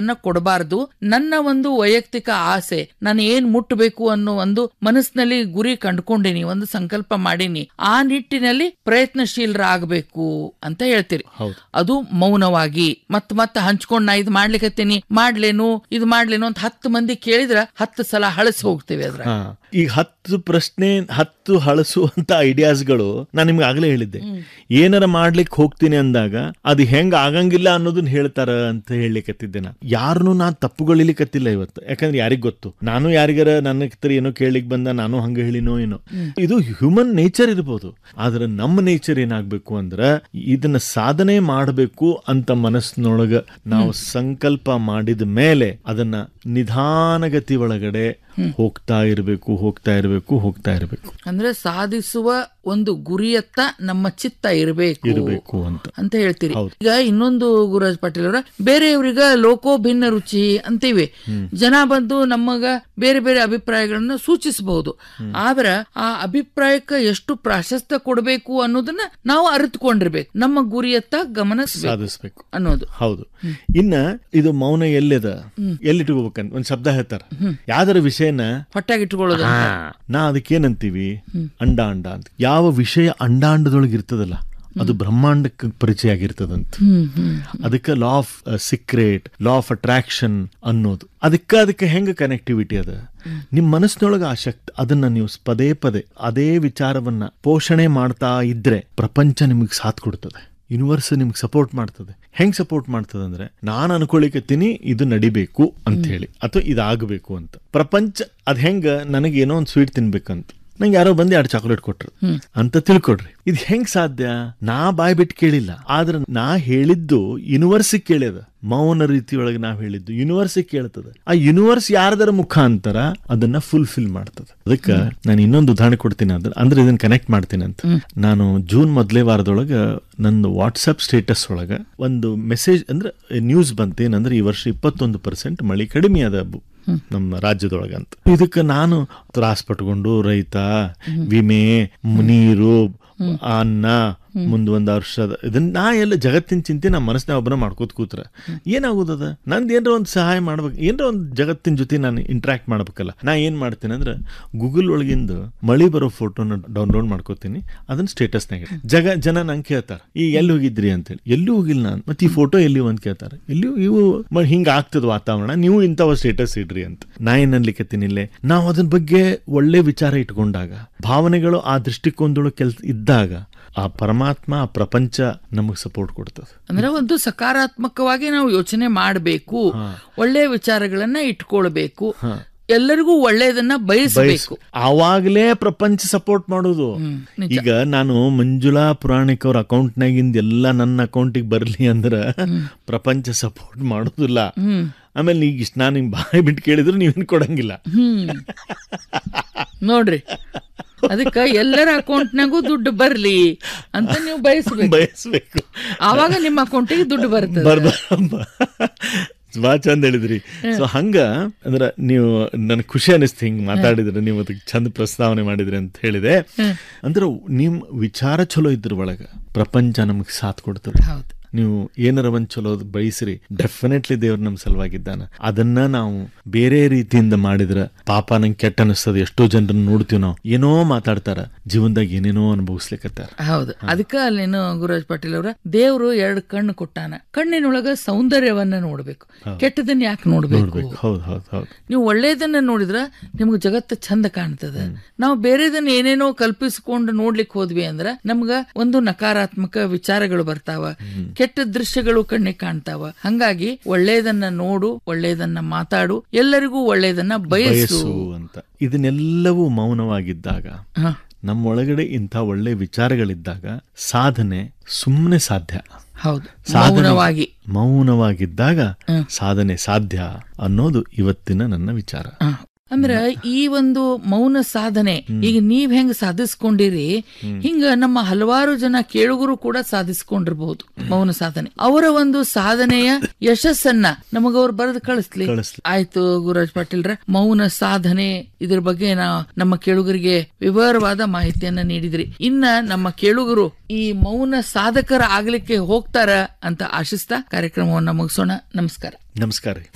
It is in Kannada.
ಉತ್ತರವನ್ನ ಕೊಡಬಾರದು ನನ್ನ ಒಂದು ವೈಯಕ್ತಿಕ ಆಸೆ ನಾನು ಏನ್ ಮುಟ್ಟಬೇಕು ಅನ್ನೋ ಒಂದು ಮನಸ್ಸಿನಲ್ಲಿ ಗುರಿ ಕಂಡುಕೊಂಡಿನಿ ಒಂದು ಸಂಕಲ್ಪ ಮಾಡೀನಿ ಆ ನಿಟ್ಟಿನಲ್ಲಿ ಪ್ರಯತ್ನಶೀಲರಾಗಬೇಕು ಅಂತ ಹೇಳ್ತೀರಿ ಹೌದು. ಅದು ಮೌನವಾಗಿ ಮತ್ ಮತ್ತ ಹಂಚ್ಕೊಂಡ್ ನಾ ಇದು ಮಾಡ್ಲಿಕತ್ತೀನಿ ಮಾಡ್ಲೇನು ಇದು ಮಾಡ್ಲೇನು ಅಂತ ಹತ್ತು ಮಂದಿ ಕೇಳಿದ್ರ ಹತ್ತು ಸಲ ಹಳಸಿ ಹೋಗ್ತೇವೆ ಅದ್ರ ಹಾ ಈಗ ಹತ್ತು ಪ್ರಶ್ನೆ ಹತ್ತು ಹಳಸುವಂತ ಐಡಿಯಾಸ್ಗಳು ನಾನು ನಿಮ್ಗೆ ಆಗ್ಲೇ ಹೇಳಿದ್ದೆ ಏನಾರ ಮಾಡ್ಲಿಕ್ಕೆ ಹೋಗ್ತೀನಿ ಅಂದಾಗ ಅದು ಹೆಂಗ್ ಆಗಂಗಿಲ್ಲ ಅನ್ನೋದನ್ನ ಹೇಳ್ತಾರ ಅಂತ ಹೇಳಿಕತ್ತಿದ್ದೆ ನಾ ಯಾರನ್ನು ನಾನು ತಪ್ಪುಗಳಿಲಿಕತ್ತಿಲ್ಲ ಇವತ್ತು ಯಾಕಂದ್ರೆ ಯಾರಿಗ್ ಗೊತ್ತು ನಾನು ಯಾರಿಗಾರ ನನ್ನ ಹತ್ರ ಏನೋ ಕೇಳಿಕ್ ಬಂದ ನಾನು ಹಂಗ ಹೇಳಿನೋ ಏನೋ ಇದು ಹ್ಯೂಮನ್ ನೇಚರ್ ಇರ್ಬೋದು ಆದ್ರೆ ನಮ್ಮ ನೇಚರ್ ಏನಾಗ್ಬೇಕು ಅಂದ್ರ ಇದನ್ನ ಸಾಧನೆ ಮಾಡಬೇಕು ಅಂತ ಮನಸ್ಸಿನೊಳಗ ನಾವು ಸಂಕಲ್ಪ ಮಾಡಿದ ಮೇಲೆ ಅದನ್ನ ನಿಧಾನಗತಿ ಒಳಗಡೆ ಹೋಗ್ತಾ ಇರಬೇಕು ಹೋಗ್ತಾ ಇರಬೇಕು ಹೋಗ್ತಾ ಇರಬೇಕು ಅಂದ್ರೆ ಸಾಧಿಸುವ ಒಂದು ಗುರಿಯತ್ತ ನಮ್ಮ ಚಿತ್ತ ಇರಬೇಕು ಇರಬೇಕು ಅಂತ ಅಂತ ಹೇಳ್ತೀರಿ ಹೌದು. ಈಗ ಇನ್ನೊಂದು ಗುರುರಾಜ್ ಪಾಟೀಲ್ ಅವರ ಬೇರೆಯವ್ರಿಗ ಲೋಕೋ ಭಿನ್ನ ರುಚಿ ಅಂತೀವಿ ಜನ ಬಂದು ನಮಗ ಬೇರೆ ಬೇರೆ ಅಭಿಪ್ರಾಯಗಳನ್ನ ಸೂಚಿಸಬಹುದು ಆದ್ರ ಆ ಅಭಿಪ್ರಾಯಕ್ಕೆ ಎಷ್ಟು ಪ್ರಾಶಸ್ತ್ಯ ಕೊಡಬೇಕು ಅನ್ನೋದನ್ನ ನಾವು ಅರಿತುಕೊಂಡಿರ್ಬೇಕು ನಮ್ಮ ಗುರಿಯತ್ತ ಗಮನಿಸಬೇಕು ಸಾಧಿಸ್ಬೇಕು ಅನ್ನೋದು ಹೌದು ಇನ್ನ ಇದು ಮೌನ ಎಲ್ಲಿದ ಎಲ್ಲಿಟ್ಕೋಬೇಕಂತ ಒಂದ್ ಶಬ್ದ ಹೇಳ್ತಾರ ಯಾವ್ದಾರ ವಿಷಯನ ಹೊಟ್ಟಾಗಿ ಇಟ್ಕೊಳ್ಳೋದು ಹಾ, ನಾ ಅದಕ್ಕೇನಂತೀವಿ ಅಂಡ ಅಂಡ ಅಂತ ಯಾವ ವಿಷಯ ಅಂಡಾಂಡದೊಳಗೆ ಇರ್ತದಲ್ಲ ಅದು ಬ್ರಹ್ಮಾಂಡಕ್ಕೆ ಪರಿಚಯ ಆಗಿರ್ತದಂತ ಹ್ಮ್ ಹ್ಮ್ ಅದಕ್ಕೆ law of secret law of attraction ಅನ್ನೋದು ಅದಕ್ಕೆ ಅದಕ್ಕೆ ಹೆಂಗ ಕನೆಕ್ಟಿವಿಟಿ ಅದ ನಿಮ್ ಮನಸ್ಸಿನೊಳಗ ಆ ಶಕ್ತಿ ಅದನ್ನ ನೀವು ಪದೇ ಪದೇ ಅದೇ ವಿಚಾರವನ್ನ ಪೋಷಣೆ ಮಾಡ್ತಾ ಇದ್ರೆ ಪ್ರಪಂಚ ನಿಮಗೆ ಸಾಥ್ ಕೊಡ್ತದೆ ಯೂನಿವರ್ಸ್ ನಿಮ್ಗೆ ಸಪೋರ್ಟ್ ಮಾಡ್ತದೆ ಹೆಂಗ್ ಸಪೋರ್ಟ್ ಮಾಡ್ತದೆ ಅಂದ್ರೆ ನಾನು ಅನ್ಕೊಳಿಕತ್ತೀನಿ ಇದು ನಡಿಬೇಕು ಅಂತ ಹೇಳಿ ಅಥವಾ ಇದಾಗಬೇಕು ಅಂತ ಪ್ರಪಂಚ ಅದ್ ಹೆಂಗ ನನಗೆ ಏನೋ ಒಂದು ಸ್ವೀಟ್ ತಿನ್ಬೇಕಂತ ನಂಗೆ ಯಾರೋ ಬಂದು ಎರಡು ಚಾಕ್ಲೇಟ್ ಕೊಟ್ರು ಅಂತ ತಿಳ್ಕೊಡ್ರಿ ಇದು ಹೆಂಗ್ ಸಾಧ್ಯ ನಾ ಬಾಯ್ ಬಿಟ್ಟು ಕೇಳಿಲ್ಲ ಆದ್ರೆ ನಾ ಹೇಳಿದ್ದು ಯೂನಿವರ್ಸಿಗೆ ಕೇಳ್ಯದ ಮೌನ ರೀತಿಯೊಳಗೆ ನಾವ್ ಹೇಳಿದ್ದು ಯೂನಿವರ್ಸಿಗೆ ಕೇಳ್ತದ ಆ ಯೂನಿವರ್ಸ್ ಯಾರದರ ಮುಖಾಂತರ ಅದನ್ನ ಫುಲ್ಫಿಲ್ ಮಾಡ್ತದ ಅದಕ್ಕೆ ನಾನು ಇನ್ನೊಂದು ಉದಾಹರಣೆ ಕೊಡ್ತೀನಿ ಅಂದ್ರೆ ಅಂದ್ರೆ ಇದನ್ನ ಕನೆಕ್ಟ್ ಮಾಡ್ತೀನಿ ಅಂತ ನಾನು ಜೂನ್ ಮೊದಲೇ ವಾರದೊಳಗ ನಂದು ವಾಟ್ಸಪ್ ಸ್ಟೇಟಸ್ ಒಳಗ ಒಂದು ಮೆಸೇಜ್ ಅಂದ್ರೆ ನ್ಯೂಸ್ ಬಂತು ಏನಂದ್ರೆ ಈ ವರ್ಷ ಇಪ್ಪತ್ತೊಂದು ಪರ್ಸೆಂಟ್ ಮಳೆ ಕಡಿಮೆ ಅದ ಬು- ನಮ್ಮ ರಾಜ್ಯದೊಳಗ ಅಂತ ಇದಕ್ಕೆ ನಾನು ತ್ರಾಸ್ ಪಟ್ಕೊಂಡು ರೈತ ವಿಮೆ ನೀರು ಅನ್ನ ಮುಂದ್ ಒಂದ್ ವರ್ಷದ ಇದನ್ನ ನಾ ಎಲ್ಲ ಜಗತ್ತಿನ ಚಿಂತೆ ನಮ್ಮ ಮನಸ್ಸಿನ ಒಬ್ಬನ ಮಾಡ್ಕೋತ ಕೂತ್ರ ಏನಾಗೋದದ ನಂದು ಏನ್ರ ಒಂದು ಸಹಾಯ ಮಾಡ್ಬೇಕು ಏನ್ರ ಒಂದು ಜಗತ್ತಿನ ಜೊತೆ ನಾನು ಇಂಟ್ರಾಕ್ಟ್ ಮಾಡ್ಬೇಕಲ್ಲ ನಾ ಏನ್ ಮಾಡ್ತೀನಿ ಅಂದ್ರೆ ಗೂಗಲ್ ಒಳಗಿಂದ ಮಳಿ ಬರೋ ಫೋಟೋನ ಡೌನ್ಲೋಡ್ ಮಾಡ್ಕೋತೀನಿ ಅದನ್ನ ಸ್ಟೇಟಸ್ನಾಗ ಜಗ ಜನ ನಂಗೆ ಕೇಳ್ತಾರ ಈ ಎಲ್ಲಿ ಹೋಗಿದ್ರಿ ಅಂತೇಳಿ ಎಲ್ಲೂ ಹೋಗಿಲ್ಲ ನಾನು ಮತ್ತೆ ಈ ಫೋಟೋ ಎಲ್ಲಿ ಅಂತ ಕೇಳ್ತಾರೆ ಎಲ್ಲಿ ಇವು ಮ- ಹಿಂಗ ಆಗ್ತದ ವಾತಾವರಣ ನೀವು ಇಂಥವ ಸ್ಟೇಟಸ್ ಇಡ್ರಿ ಅಂತ ನಾ ಏನ್ ಅನ್ಲಿಕತ್ತೀನಿ ಇಲ್ಲೇ ನಾವು ಅದ್ರ ಬಗ್ಗೆ ಒಳ್ಳೆ ವಿಚಾರ ಇಟ್ಕೊಂಡಾಗ ಭಾವನೆಗಳು ಆ ದೃಷ್ಟಿಕೋನದೊಳಗೆ ಕೆಲ್ಸ ಇದ್ದಾಗ ಆ ಪರಮಾತ್ಮ ಆ ಪ್ರಪಂಚ ನಮಗ್ ಸಪೋರ್ಟ್ ಕೊಡ್ತದೆ ಅಂದ್ರೆ ಒಂದು ಸಕಾರಾತ್ಮಕವಾಗಿ ನಾವು ಯೋಚನೆ ಮಾಡಬೇಕು ಒಳ್ಳೆಯ ವಿಚಾರಗಳನ್ನ ಇಟ್ಕೊಳ್ಬೇಕು ಎಲ್ಲರಿಗೂ ಒಳ್ಳೆಯದನ್ನ ಬಯಸಬೇಕು ಆವಾಗಲೇ ಪ್ರಪಂಚ ಸಪೋರ್ಟ್ ಮಾಡೋದು ಈಗ ನಾನು ಮಂಜುಳಾ ಪುರಾಣಿಕ್ ಅವ್ರ ಅಕೌಂಟ್ನಾಗಿಂದ ಎಲ್ಲ ನನ್ನ ಅಕೌಂಟಿಗೆ ಬರ್ಲಿ ಅಂದ್ರ ಪ್ರಪಂಚ ಸಪೋರ್ಟ್ ಮಾಡೋದಿಲ್ಲ ಆಮೇಲೆ ಈಗ ಇಷ್ಟ ನಾನು ಹಿಂಗ್ ಬಾಯಿ ಬಿಟ್ಟು ಕೇಳಿದ್ರು ನೀವೇನ್ ಕೊಡಂಗಿಲ್ಲ ಹ್ಮ್ ನೋಡ್ರಿ ಅದಕ್ಕ ಎಲ್ಲರ ಅಕೌಂಟ್ನಾಗೂ ದುಡ್ಡು ಬರ್ಲಿ ಅಂತ ನೀವು ಬಯಸಬೇಕು ಬಯಸ್ಬೇಕು ಆವಾಗ ನಿಮ್ಮ ಅಕೌಂಟಿಗೆ ದುಡ್ಡು ಬರ್ತದೆ ಬರ್ದ ಬಾ ಚಂದ ಹೇಳಿದ್ರಿ ಸೊ ಹಂಗ ಅಂದ್ರ ನೀವು ನನ್ ಖುಷಿ ಅನಿಸ್ತು ಹಿಂಗ್ ಮಾತಾಡಿದ್ರೆ ನೀವು ಅದಕ್ಕೆ ಚಂದ ಪ್ರಸ್ತಾವನೆ ಮಾಡಿದ್ರಿ ಅಂತ ಹೇಳಿದೆ ಅಂದ್ರೆ ನಿಮ್ ವಿಚಾರ ಚಲೋ ಇದ್ರ ಒಳಗ ಪ್ರಪಂಚ ನಮಗ್ ಸಾಥ್ ಕೊಡ್ತದೆ ಹೌದು ನೀವು ಏನಾರ ಒಂದ್ ಚಲೋ ಬಯಸ್ರಿ ಡೆಫಿನೆಟ್ಲಿ ದೇವ್ರ ನಮ್ ಸಲುವಾಗಿದ್ದಾನ ಅದನ್ನ ನಾವು ಬೇರೆ ರೀತಿಯಿಂದ ಮಾಡಿದ್ರ ಪಾಪ ನಂಗೆ ಕೆಟ್ಟ ಅನಿಸ್ತದ ಎಷ್ಟೋ ಜನರನ್ನ ನೋಡ್ತೀವಿ ನಾವು ಏನೋ ಮಾತಾಡ್ತಾರ ಜೀವನದಾಗ ಏನೇನೋ ಅನುಭವಿಸ್ಲಿಕ್ಕತ್ತಾರ ಹೌದು ಅದಕ್ಕ ಅಲ್ಲೇನು ಗುರುರಾಜ್ ಪಾಟೀಲ್ ಅವರ ದೇವ್ರು ಎರಡು ಕಣ್ಣು ಕೊಟ್ಟಾನ ಕಣ್ಣಿನೊಳಗ ಸೌಂದರ್ಯವನ್ನ ನೋಡ್ಬೇಕು ಕೆಟ್ಟದನ್ನ ಯಾಕೆ ನೋಡ್ಬೇಕು ನೋಡ್ಬೇಕು ಹೌದ್ ಹೌದ್ ಹೌದ್ ನೀವು ಒಳ್ಳೇದನ್ನ ನೋಡಿದ್ರ ನಿಮ್ಗೆ ಜಗತ್ತು ಚಂದ ಕಾಣ್ತದ ನಾವು ಬೇರೆದನ್ನ ಏನೇನೋ ಕಲ್ಪಿಸಿಕೊಂಡು ನೋಡ್ಲಿಕ್ಕೆ ಹೋದ್ವಿ ಅಂದ್ರ ನಮ್ಗ ಒಂದು ನಕಾರಾತ್ಮಕ ವಿಚಾರಗಳು ಬರ್ತಾವ ಕೆಟ್ಟ ದೃಶ್ಯಗಳು ಕಣ್ಣಿಗೆ ಕಾಣ್ತಾವ ಹಂಗಾಗಿ ಒಳ್ಳೇದನ್ನ ನೋಡು ಒಳ್ಳೇದನ್ನ ಮಾತಾಡು ಎಲ್ಲರಿಗೂ ಒಳ್ಳೇದನ್ನ ಬಯಸು ಬಯಸು ಅಂತ ಇದನ್ನೆಲ್ಲವೂ ಮೌನವಾಗಿದ್ದಾಗ ಹ. ನಮ್ಮ ಒಳಗಡೆ ಇಂಥ ಒಳ್ಳೆ ವಿಚಾರಗಳಿದ್ದಾಗ ಸಾಧನೆ ಸುಮ್ಮನೆ ಸಾಧ್ಯ ಹೌದು ಸಾಧನೆ ಮೌನವಾಗಿ ಮೌನವಾಗಿದ್ದಾಗ ಸಾಧನೆ ಸಾಧ್ಯ ಅನ್ನೋದು ಇವತ್ತಿನ ನನ್ನ ವಿಚಾರ ಹ. ಅಂದ್ರ ಈ ಒಂದು ಮೌನ ಸಾಧನೆ ಈಗ ನೀವ್ ಹೆಂಗ್ ಸಾಧಿಸ್ಕೊಂಡಿರಿ ಹಿಂಗ ನಮ್ಮ ಹಲವಾರು ಜನ ಕೇಳುಗರು ಕೂಡ ಸಾಧಿಸ್ಕೊಂಡಿರ್ಬಹುದು ಮೌನ ಸಾಧನೆ ಅವರ ಒಂದು ಸಾಧನೆಯ ಯಶಸ್ಸನ್ನ ನಮಗ ಅವ್ರು ಬರೆದು ಕಳಿಸ್ಲಿ ಕಳಿಸ್ಲಿ. ಆಯ್ತು ಗುರುರಾಜ್ ಪಾಟೀಲ್ರ ಮೌನ ಸಾಧನೆ ಇದ್ರ ಬಗ್ಗೆ ನಾ ನಮ್ಮ ಕೇಳುಗರಿಗೆ ವಿವರವಾದ ಮಾಹಿತಿಯನ್ನ ನೀಡಿದ್ರಿ ಇನ್ನ ನಮ್ಮ ಕೇಳುಗರು ಈ ಮೌನ ಸಾಧಕರ ಆಗ್ಲಿಕ್ಕೆ ಹೋಗ್ತಾರ ಅಂತ ಆಶಿಸ್ತಾ ಕಾರ್ಯಕ್ರಮವನ್ನ ಮುಗಿಸೋಣ ನಮಸ್ಕಾರ ನಮಸ್ಕಾರ ರೀ